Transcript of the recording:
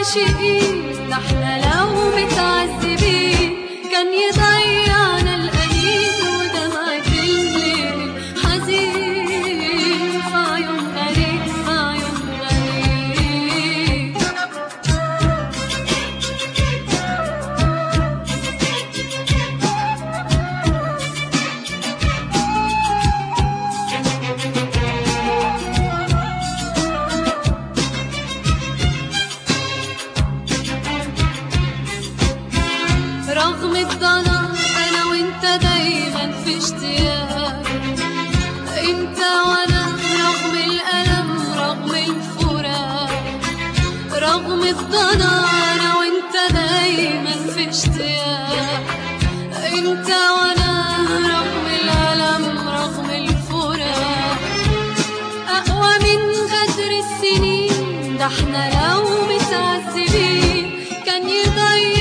عاشقين ده احنا لو متعذبين كان يضيعنا الأنين ودمعة الليل حزين في عيون غريب في عيون غريب رغم الضنا انا وانت دايما في اشتياق انت وانا رغم الالم رغم الفراق رغم الضنا انا وانت دايما في اشتياق انت وانا رغم الالم رغم الفراق اقوى من غدر السنين ده احنا لو متعذبين كان يضيع